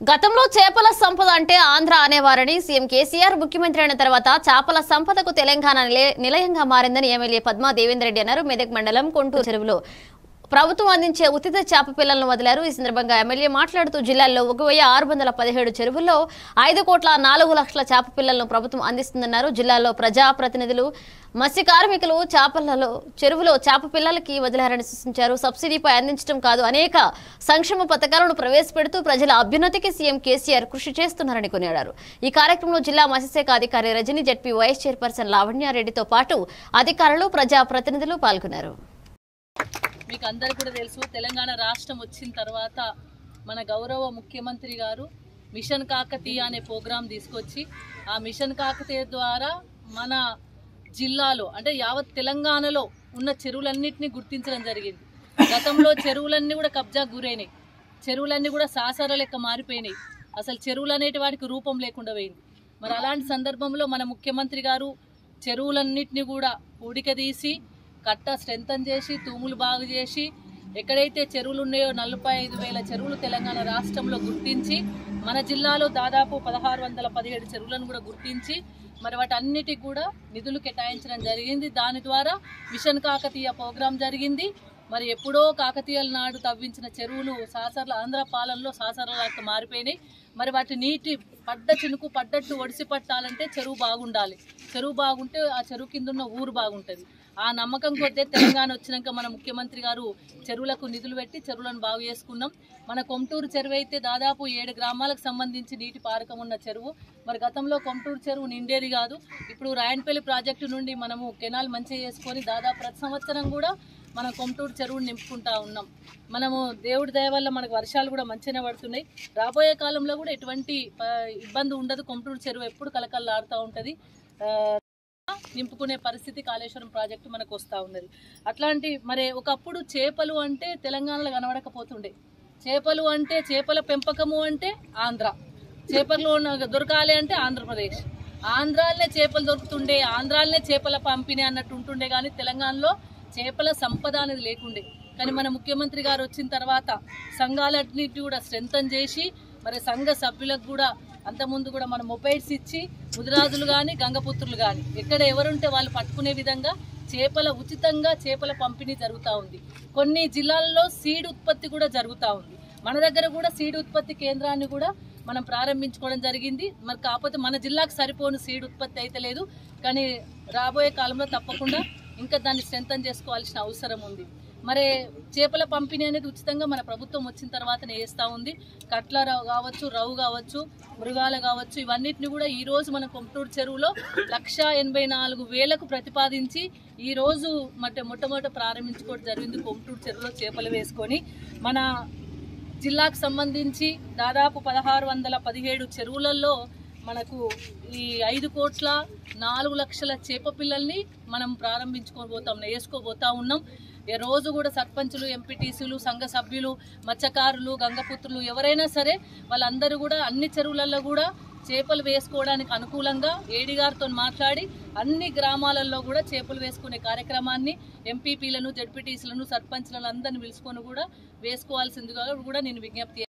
గతంలో చేపల సంపద అంటే ఆంధ్ర అనేవారని సీఎం కేసీఆర్ ముఖ్యమంత్రి అయిన తర్వాత చేపల సంపదకు తెలంగాణ నిలయ- నిలయంగా మారిందని ఎమ్మెల్యే పద్మా దేవేందర్ రెడ్డి అన్నారు మెదక్ మండలం కొంటూరు చెరువులో ప్రభుత్వం అందించే ఉచిత చేప పిల్లలను వదిలారు ఈ సందర్భంగా ఎమ్మెల్యే మాట్లాడుతూ జిల్లాలో ఒక వెయ్యి ఆరు వందల పదిహేడు చెరువుల్లో ఐదు కోట్ల నాలుగు లక్షల చేప పిల్లలను ప్రభుత్వం అందిస్తుందన్నారు జిల్లాలో ప్రజాప్రతినిధులు మత్స్య కార్మికులు చేపలలో చెరువులో చేప పిల్లలకి వదిలారని సూచించారు సబ్సిడీపై అందించడం కాదు అనేక సంక్షేమ పథకాలను ప్రవేశపెడుతూ ప్రజల అభ్యున్నతికి సీఎం కేసీఆర్ కృషి చేస్తున్నారని కొనియాడారు ఈ కార్యక్రమంలో జిల్లా మత్స్యశాఖ అధికారి రజని జడ్పీ వైస్ చైర్పర్సన్ లావణ్యారెడ్డితో పాటు అధికారులు ప్రజాప్రతినిధులు పాల్గొన్నారు మీకు అందరు కూడా తెలుసు తెలంగాణ రాష్ట్రం వచ్చిన తర్వాత మన గౌరవ ముఖ్యమంత్రి గారు మిషన్ కాకతీయ అనే ప్రోగ్రాం తీసుకొచ్చి ఆ మిషన్ కాకతీయ ద్వారా మన జిల్లాలో అంటే యావత్ తెలంగాణలో ఉన్న చెరువులన్నింటినీ గుర్తించడం జరిగింది గతంలో చెరువులన్నీ కూడా కబ్జా గురైనాయి చెరువులన్నీ కూడా సాసర లెక్క మారిపోయినాయి అసలు చెరువులు అనేటి వాటికి రూపం లేకుండా పోయింది మరి అలాంటి సందర్భంలో మన ముఖ్యమంత్రి గారు చెరువులన్నింటినీ కూడా ఊడిక తీసి కట్ట స్ట్రెంథన్ చేసి తూములు బాగు చేసి ఎక్కడైతే చెరువులు ఉన్నాయో నలభై ఐదు వేల చెరువులు తెలంగాణ రాష్ట్రంలో గుర్తించి మన జిల్లాలో దాదాపు పదహారు వందల పదిహేడు చెరువులను కూడా గుర్తించి మరి వాటన్నిటికి కూడా నిధులు కేటాయించడం జరిగింది దాని ద్వారా మిషన్ కాకతీయ ప్రోగ్రాం జరిగింది మరి ఎప్పుడో కాకతీయుల నాడు తవ్వించిన చెరువులు సాసర్ల ఆంధ్ర పాలనలో సాసర్లకు మారిపోయినాయి మరి వాటి నీటి పడ్డ చినుకు పడ్డట్టు ఒడిసి పట్టాలంటే చెరువు బాగుండాలి చెరువు బాగుంటే ఆ చెరువు కింద ఉన్న ఊరు బాగుంటుంది ఆ నమ్మకం కొద్దే తెలంగాణ వచ్చినాక మన ముఖ్యమంత్రి గారు చెరువులకు నిధులు పెట్టి చెరువులను బాగు చేసుకున్నాం మన కొమటూరు చెరువు అయితే దాదాపు ఏడు గ్రామాలకు సంబంధించి నీటి పారకం ఉన్న చెరువు మరి గతంలో కొమటూరు చెరువు నిండేది కాదు ఇప్పుడు రాయన్పల్లి ప్రాజెక్టు నుండి మనము కెనాల్ మంచిగా చేసుకొని దాదాపు ప్రతి సంవత్సరం కూడా మనం కొమటూరు చెరువుని నింపుకుంటా ఉన్నాం మనము దేవుడి దయ వల్ల మనకు వర్షాలు కూడా మంచిగానే పడుతున్నాయి రాబోయే కాలంలో కూడా ఎటువంటి ఆ, ఇబ్బంది ఉండదు కొమటూరు చెరువు ఎప్పుడు కలకల్లాడుతూ ఉంటుంది ఆ, నింపుకునే పరిస్థితి కాళేశ్వరం ప్రాజెక్టు మనకు వస్తూ ఉన్నది అట్లాంటి మరి ఒకప్పుడు చేపలు అంటే తెలంగాణలో కనబడకపోతుండే చేపలు అంటే చేపల పెంపకము అంటే ఆంధ్ర చేపలు ఉన్న- దొరకాలి అంటే ఆంధ్రప్రదేశ్ ఆంధ్రాలనే చేపలు దొరుకుతుండే ఆంధ్రాలనే చేపల పంపిణీ అన్నట్టు ఉంటుండే కానీ తెలంగాణలో చేపల సంపద అనేది లేకుండే కానీ మన ముఖ్యమంత్రి గారు వచ్చిన తర్వాత సంఘాలన్నిటి కూడా స్ట్రెంథన్ చేసి మరి సంఘ సభ్యులకు కూడా అంతకుముందు కూడా మన మొబైల్స్ ఇచ్చి ముదిరాజులు కానీ గంగపుత్రులు కానీ ఎక్కడ ఎవరుంటే వాళ్ళు పట్టుకునే విధంగా చేపల ఉచితంగా చేపల పంపిణీ జరుగుతూ ఉంది కొన్ని జిల్లాల్లో సీడ్ ఉత్పత్తి కూడా జరుగుతూ ఉంది మన దగ్గర కూడా సీడ్ ఉత్పత్తి కేంద్రాన్ని కూడా మనం ప్రారంభించుకోవడం జరిగింది మరి కాకపోతే మన జిల్లాకు సరిపోను సీడ్ ఉత్పత్తి అయితే లేదు కానీ రాబోయే కాలంలో తప్పకుండా ఇంకా దాన్ని స్ట్రెంథన్ చేసుకోవాల్సిన అవసరం ఉంది మరి చేపల పంపిణీ అనేది ఉచితంగా మన ప్రభుత్వం వచ్చిన తర్వాతనే వేస్తూ ఉంది కట్ల రవ్వు కావచ్చు రవ్వు కావచ్చు మృగాలు కావచ్చు ఇవన్నిటిని కూడా ఈ రోజు మన కొమటూరు చెరువులో లక్ష ఎనభై నాలుగు వేలకు ప్రతిపాదించి ఈ రోజు మట్ట మొట్టమొదట ప్రారంభించుకోవడం జరిగింది కొమటూరు చెరువులో చేపలు వేసుకొని మన జిల్లాకు సంబంధించి దాదాపు పదహారు వందల పదిహేడు చెరువులలో మనకు ఈ ఐదు కోట్ల నాలుగు లక్షల చేప పిల్లల్ని మనం ప్రారంభించుకోబోతాం వేసుకోబోతా ఉన్నాం ఈ రోజు కూడా సర్పంచులు ఎంపీటీసీలు సంఘ సభ్యులు మత్స్యకారులు గంగపుత్రులు ఎవరైనా సరే వాళ్ళందరూ కూడా అన్ని చెరువులలో కూడా చేపలు వేసుకోవడానికి అనుకూలంగా ఏడి గారితో మాట్లాడి అన్ని గ్రామాలలో కూడా చేపలు వేసుకునే కార్యక్రమాన్ని ఎంపీపీలను జడ్పీటీసీలను సర్పంచ్లను అందరిని పిలుచుకొని కూడా వేసుకోవాల్సిందిగా కూడా నేను విజ్ఞప్తి